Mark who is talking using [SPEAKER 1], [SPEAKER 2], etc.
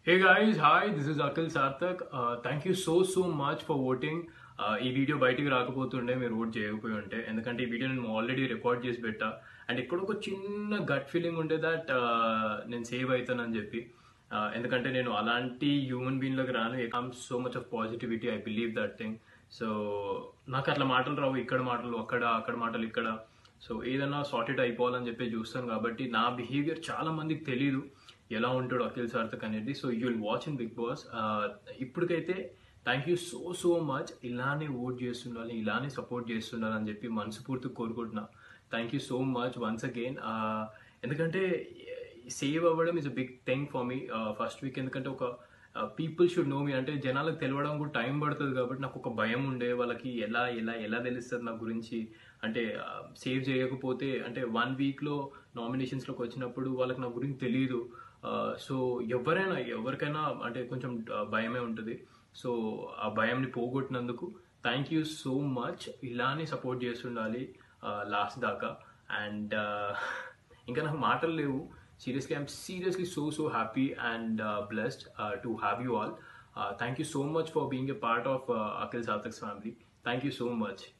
[SPEAKER 1] Hey guys, hi, this is Akil Sarthak. Uh, thank you so so much for voting. Uh, ఈ video బయటికి రాకపోతుండే మీరు vote చేయకపోయి ఉంటే ఎందుకంటే ఈ వీడియో నేను ఆల్రెడీ రికార్డ్ చేసి పెట్టా అండ్ ఇక్కడ ఒక చిన్న గట్ ఫీలింగ్ ఉండే దట్ నేను సేవ్ అవుతానని చెప్పి Uh, ఎందుకంటే నేను అలాంటి హ్యూమన్ బీయింగ్లోకి రాను I'm so much of positivity I believe that thing so నాకు అట్లా మాటలు రావు ఇక్కడ మాటలు అక్కడ అక్కడ మాటలు ఇక్కడ సో ఏదైనా సార్టెడ్ అయిపోవాలని చెప్పి చూస్తాం కాబట్టి నా బిహేవియర్ చాలా మందికి తెలీదు ఎలా ఉంటాడు అఖిల్ సార్థక్ అనేది so you will watch in Bigg Boss ఇప్పటికైతే thank you so so much ఇలానే ఓట్ చేస్తుండాలి ఇలానే సపోర్ట్ చేస్తుండాలి అని చెప్పి మనస్ఫూర్తిగా కోరుకుంటున్నా thank you so much once again ఎందుకంటే సేవ్ అవ్వడం is a big thing for me first week ఎందుకంటే ఒక పీపుల్ షుడ్ నో మీ అంటే జనాలకు తెలవడం కూడా టైం పడుతుంది కాబట్టి నాకు ఒక భయం ఉండే వాళ్ళకి ఎలా ఎలా ఎలా తెలుస్తుంది నా గురించి అంటే సేవ్ చేయకపోతే అంటే వన్ వీక్లో నామినేషన్స్లోకి వచ్చినప్పుడు వాళ్ళకి నా గురించి తెలియదు సో ఎవరైనా ఎవరికైనా అంటే కొంచెం ఆ, భయమే ఉంటుంది సో ఆ భయంని పోగొట్టినందుకు థ్యాంక్ యూ సో మచ్ ఇలానే సపోర్ట్ చేస్తుండాలి లాస్ట్ దాకా అండ్ ఇంకా నాకు మాటలు లేవు seriously I'm seriously so so happy and blessed to have you all thank you so much for being a part of Akhil Sarthak's family thank you so much